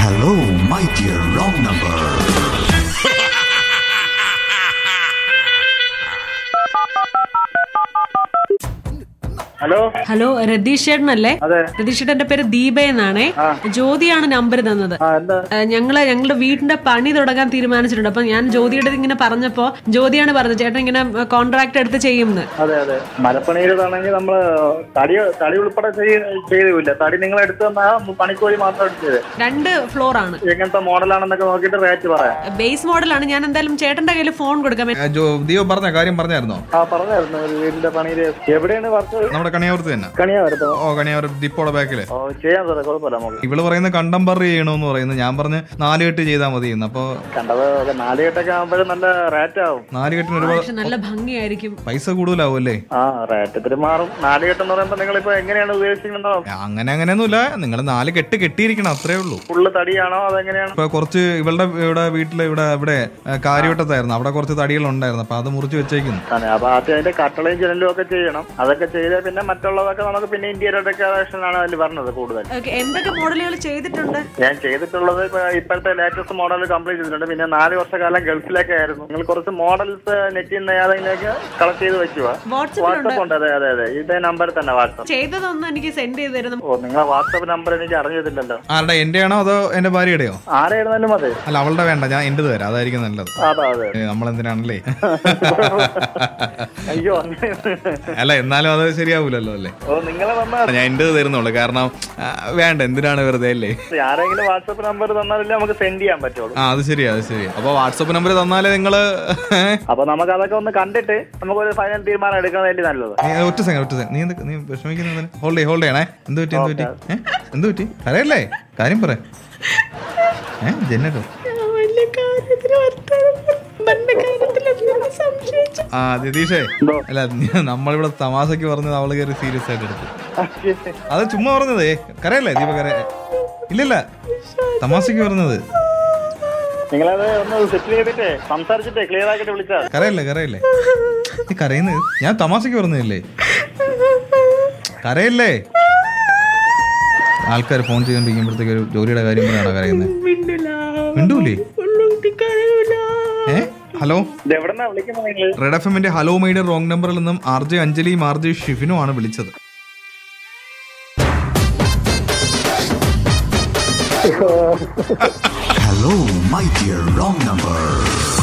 Hello, my dear wrong number. Hello hello Ratheesh ചേട്ടനല്ലേ അതെ രതീഷ് ചേട്ടന്റെ പേര് ദീപ എന്നാണേ ജ്യോതിയാണ് നമ്പർ തന്നത് ആ എന്താ ഏ, ഞങ്ങള് ഞങ്ങളുടെ വീടിന്റെ പണി തുടങ്ങാൻ തീരുമാനിച്ചിട്ടുണ്ട് അപ്പൊ ഞാൻ ജ്യോതിയുടെ ഇങ്ങനെ പറഞ്ഞപ്പോ ജ്യോതിയാണ് പറഞ്ഞത് ചേട്ടൻ ഇങ്ങനെ കോൺട്രാക്ട് എടുത്ത് ചെയ്യുമെന്ന് അതെ അതെ മരപ്പണിയിലാണെങ്കിൽ നമ്മള് തടി തടി ഉൾപ്പെടെ ചെയ്തില്ല തടി നിങ്ങൾ എടുത്തു തന്നാ പണിക്കൂലി മാത്രം എടുത്തത് രണ്ട് ഫ്ലോർ ആണ് എങ്ങനത്തെ മോഡലാണെന്നൊക്കെ നോക്കിയിട്ട് റേറ്റ് പറയാം ബേസ് മോഡലാണ് ഞാൻ എന്തായാലും ചേട്ടന്റെ കയ്യിൽ ഫോൺ കൊടുക്കാം ആ, ജോ ദിയോ പറഞ്ഞ കാര്യം പറഞ്ഞായിരുന്നോ ആ പറഞ്ഞായിരുന്നു ഒരു വീടിന്റെ പണിയില് എവിടെയാണ് വർക്ക് നമ്മുടെ കണിയാവൃത്തി തന്നെ കണിയാ വരുത്തോ ഓ കണിയാവൃത്തി ഡിപ്പോടെ ബാക്കില് ഓ ചെയ്യാൻ സാറേ കുഴപ്പമില്ല നമുക്ക് ഇവള് പറയുന്ന കണ്ടംപററി ചെയ്യണമെന്ന് പറയുന്നത് ഞാൻ പറഞ്ഞ് നാല് കെട്ട് ചെയ്താൽ മതി എന്ന് അപ്പൊ കണ്ടത് ഒക്കെ നാല് കെട്ടൊക്കെ ആകുമ്പോഴും നല്ല റേറ്റ് ആവും നാല് കെട്ടിന് ഒരുപാട് പക്ഷെ നല്ല ഭംഗിയായിരിക്കും പൈസ കൂടുതലാവും അല്ലേ ആ റേറ്റ് ഇത്തിരി മാറും നാല് കെട്ടെന്ന് പറയുമ്പോ നിങ്ങളിപ്പോ എങ്ങനെയാണ് ഉദ്ദേശിക്കുന്നത് അങ്ങനെ അങ്ങനെയൊന്നുമില്ല നിങ്ങൾ നാല് കെട്ട് കെട്ടിയിരിക്കണം അത്രേ ഉള്ളൂ ഫുള്ള് തടിയാണോ അതെങ്ങനെയാണ് ഇപ്പൊ കുറച്ച് ഇവളുടെ ഇവിടെ വീട്ടില് ഇവിടെ ഇവിടെ ആ, കാര്യവട്ടത്തായിരുന്നു അവിടെ കുറച്ച് തടികൾ ഉണ്ടായിരുന്നു അപ്പൊ അത് മുറിച്ച് വെച്ചേക്കുന്നു തന്നെ അപ്പൊ ആദ്യം അതിന്റെ കട്ടളയും ജനലും ഒക്കെ ചെയ്യണം അതൊക്കെ ചെയ്താൽ പിന്നെ മറ്റുള്ളതൊക്കെ നമുക്ക് പിന്നെ ഇന്ത്യയുടെ ഡെക്കറേഷൻ ആണ് അതിൽ പറഞ്ഞത് കൂടുതൽ Okay, എന്തൊക്കെ മോഡലുകൾ ചെയ്തിട്ടുണ്ട് ഞാൻ ചെയ്തിട്ടുള്ളത് ഇപ്പൊ ഇപ്പോഴത്തെ ലേറ്റസ്റ്റ് മോഡൽ കംപ്ലീറ്റ് ചെയ്തിട്ടുണ്ട് പിന്നെ നാല് വർഷക്കാലം ഗൾഫിലൊക്കെ ആയിരുന്നു നിങ്ങൾ കുറച്ച് മോഡൽസ് നെറ്റിൽ നിന്ന് ഏതെങ്കിലുമൊക്കെ കളക്ട് ചെയ്ത് വെക്കുക വാട്സപ്പിലുണ്ട് വാട്സപ്പ് ഉണ്ട് അതെ അതെ അതെ ഇതേ നമ്പർ തന്നെ വാട്സപ്പ് ചെയ്തതൊന്നും എനിക്ക് സെൻഡ് ചെയ്ത് തരുന്നു ഓ നിങ്ങളെ വാട്സപ്പ് നമ്പർ എനിക്ക് അറിഞ്ഞതില്ലല്ലോ ആരുടെ എന്റെ ആണോ അതോ എന്റെ ഭാര്യയുടെയോ ആരായിരുന്നാലും മതി അല്ല അവളുടെ വേണ്ട ഞാൻ എന്റേത് തരാം അതായിരിക്കും നല്ലത് അതാ അതെ ഏ, നമ്മളെന്തിനാണല്ലേ അയ്യോ അങ്ങനെ. അല്ല എന്നാലും അത് ശരിയാവൂലല്ലോ അല്ലേ ഓ നിങ്ങളെ വന്നാ ഞാൻ എന്റേത് തരുന്നുള്ളൂ കാരണം ആ, വേണ്ട എന്തിനാണ് വെറുതെ അല്ലേ ആരെങ്കിലും വാട്സപ്പ് നമ്പർ തന്നാലല്ലേ നമുക്ക് സെൻഡ് ചെയ്യാൻ പറ്റുള്ളൂ ആ അത് ശരിയാ അത് ശരിയാ അപ്പൊ വാട്സപ്പ് നമ്പർ തന്നാലേ നിങ്ങള് അപ്പൊ നമുക്ക് അതൊക്കെ ഒന്ന് കണ്ടിട്ട് നമുക്കൊരു ഫൈനൽ തീരുമാനം എടുക്കുന്നതല്ലേ നല്ലത് നീ ഒറ്റ സെക്കൻഡ് ഒറ്റ സെക്കൻഡ് നീ എന്ത് നീ വിഷമിക്കുന്ന ഹോൾഡ് ചെയ്യ ഹോൾഡ് ചെയ്യണേ എന്ത് പറ്റി എന്ത് പറ്റി ഏ എന്ത് പറ്റി അറിയല്ലേ കാര്യം പറ ഏ ജന്നല്ലോ ആ രതീഷേ അല്ല നീ- നമ്മളിവിടെ തമാശക്ക് പറഞ്ഞത് അവള് കയറി സീരിയസ് ആയിട്ട് എടുത്തു അത് ചുമ്മാ പറഞ്ഞതേ കരയല്ലേ ദീപ കര ഇല്ലല്ല തമാശക്ക് പറഞ്ഞത് നിങ്ങളത് ഒന്ന് സെറ്റിൽ ചെയ്തിട്ടേ സംസാരിച്ചിട്ടേ ക്ലിയർ ആക്കിട്ട് വിളിച്ചാൽ കരയല്ലേ കരയല്ലേ നീ കരയുന്നത് ഞാൻ തമാശക്ക് പറഞ്ഞതല്ലേ കരയല്ലേ ആൾക്കാർ ഫോൺ ചെയ്തോണ്ടിരിക്കുമ്പോഴത്തേക്ക് ഒരു ജോലിയുടെ കാര്യം പറയാണോ കരയുന്നത് മിണ്ടൂലേ ഏ ഹലോ ഇത് എവിടെന്നാ വിളിക്കുന്നത് നിങ്ങൾ റെഡ് എഫ് എമ്മിന്റെ ഹലോ മൈഡ് റോങ് നമ്പറിൽ നിന്നും ആർ ജെ അഞ്ജലിയും ആർ ജെ ഷിഫിനും ആണ് വിളിച്ചത് Hello, my dear wrong number.